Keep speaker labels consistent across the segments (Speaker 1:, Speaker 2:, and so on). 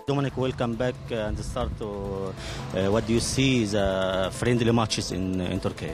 Speaker 1: Dominic, welcome back and start to uh, what do you see the friendly matches in in Turkey?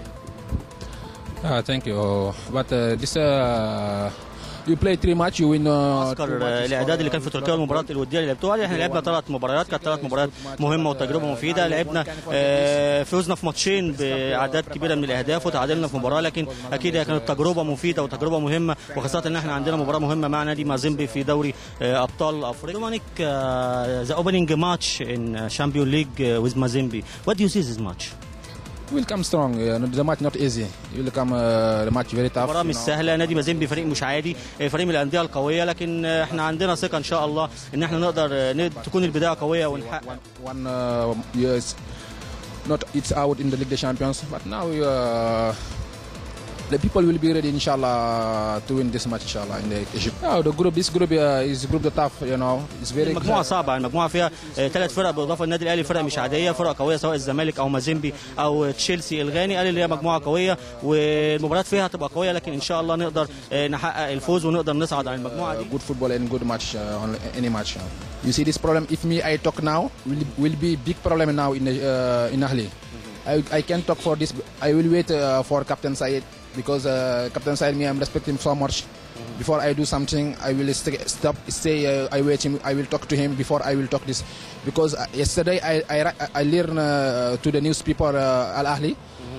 Speaker 2: Uh, thank you. But uh, this uh, you play three match, you win. Uh,
Speaker 1: معسكر
Speaker 2: two matches
Speaker 1: الاعداد اللي كان في
Speaker 2: for-
Speaker 1: تركيا والمباريات الوديه اللي لعبتوها احنا لعبنا ثلاث مباريات كانت ثلاث مباريات مهمه وتجربه مفيده لعبنا آه، فوزنا في ماتشين باعداد كبيره من الاهداف وتعادلنا في مباراه لكن اكيد هي كانت تجربه مفيده وتجربه مهمه وخاصه ان احنا عندنا مباراه مهمه مع نادي مازيمبي في دوري آه، ابطال افريقيا دومينيك ذا اوبننج ماتش ان شامبيون ليج ويز مازيمبي وات دو يو سي ذيس ماتش
Speaker 2: will come strong. Uh, the match not easy. It will come uh, the match very tough.
Speaker 1: مباراه
Speaker 2: you
Speaker 1: مش
Speaker 2: know.
Speaker 1: سهله نادي مازيمبي فريق مش عادي آه، فريق من الانديه القويه لكن آه، احنا عندنا ثقه ان شاء الله ان احنا نقدر آه، ن- تكون البدايه قويه ونحقق
Speaker 2: One, one uh, years, not it's out in the League des Champions, but now uh, the people will be ready, inshallah, to win this match, inshallah, in the Egypt. Oh, the group, this group uh, is group the tough, you know, it's very.
Speaker 1: المجموعه صعبه المجموعه فيها ثلاث فرق بالاضافه للنادي الاهلي فرق مش عاديه فرق قويه سواء الزمالك او مازيمبي او تشيلسي الغاني قال اللي هي مجموعه قويه والمباريات فيها هتبقى قويه لكن ان شاء الله نقدر آه، نحقق الفوز ونقدر نصعد على المجموعه دي
Speaker 2: uh, good football and good match uh, on any match. uh. You see this problem. If me I talk now, will will be big problem now in the, uh, in Ahli. I, I can talk for this. I will wait uh, for Captain Said because uh, Captain Said me I'm respecting him so much. Before I do something, I will stay, stop, stay. Uh, I wait him. I will talk to him before I will talk this, because uh, yesterday I I, ri- I learn uh, to the newspaper uh, Al Ahli.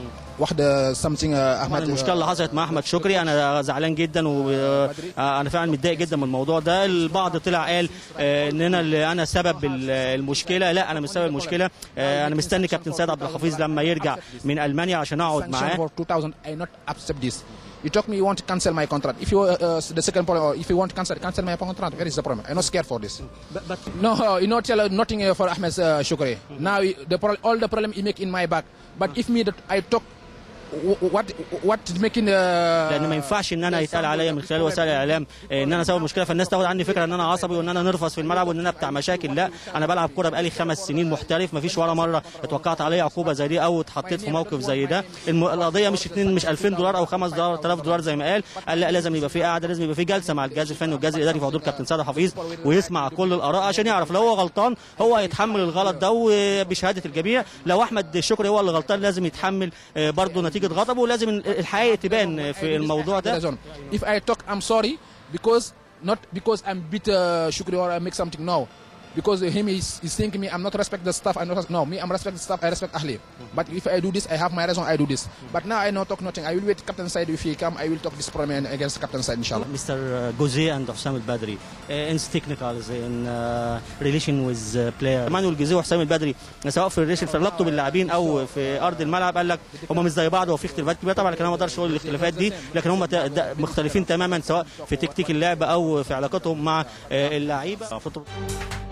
Speaker 2: واحدة something uh,
Speaker 1: طبعا
Speaker 2: أحمد
Speaker 1: المشكله اللي حصلت مع احمد شكري انا زعلان جدا وانا فعلا متضايق جدا من الموضوع ده البعض طلع قال آه، ان انا اللي انا سبب ال- المشكله لا انا مش سبب المشكله آه، انا مستني كابتن سيد عبد الحفيظ لما يرجع من المانيا عشان اقعد
Speaker 2: sanction
Speaker 1: معاه
Speaker 2: for 2000 I not accept this you talk me you want to cancel my contract if you uh, uh, the second problem or if you want to cancel cancel my contract where is the problem I'm not scared for this no uh, you not tell uh, nothing uh, for Ahmed uh, Shukri now uh, the pro- all the problem he make in my back but if me that I talk wh- what what making uh,
Speaker 1: لان ما ينفعش ان انا يتقال عليا من خلال وسائل الاعلام آه، ان انا سبب مشكله فالناس تاخد عني فكره ان انا عصبي وان انا نرفس في الملعب وان انا بتاع مشاكل لا انا بلعب كوره بقالي خمس سنين محترف ما فيش ولا مره اتوقعت عليا عقوبه زي دي او اتحطيت في موقف زي ده الم... القضيه مش اتنين مش 2000 دولار او 5000 دولار زي ما قال قال لا لازم يبقى في قعده لازم يبقى في جلسه مع الجهاز الفني والجهاز الاداري في حضور كابتن سعد حفيظ ويسمع كل الاراء عشان يعرف لو هو غلطان هو هيتحمل الغلط ده وبشهاده الجميع لو احمد شكري هو اللي غلطان لازم يتحمل آه، برضه نتيجه غضبه ولازم الحقيقه تبان في الموضوع ده
Speaker 2: Reason. If I talk, I'm sorry because not because I'm beat uh, Shukri or I make something. No, because him is, is thinking me. I'm not respect the staff. I not no me. I'm respect the staff. I respect Ahli. But if I do this, I have my reason. I do this. But now I not talk nothing. I will wait Captain side if he come. I will talk this problem against Captain side inshallah.
Speaker 1: Mr. Jose and Hussam البدري uh, in technicals in uh, relation with uh, player مانويل جوزيه وحسام البدري سواء في الريليشن في علاقته باللاعبين او في ارض الملعب قال لك هم مش زي بعض وفي اختلافات كبيره طبعا لكن انا ما اقدرش اقول الاختلافات دي لكن هم تا- دا- مختلفين تماما سواء في تكتيك اللعب او في علاقتهم مع آه، اللعيبه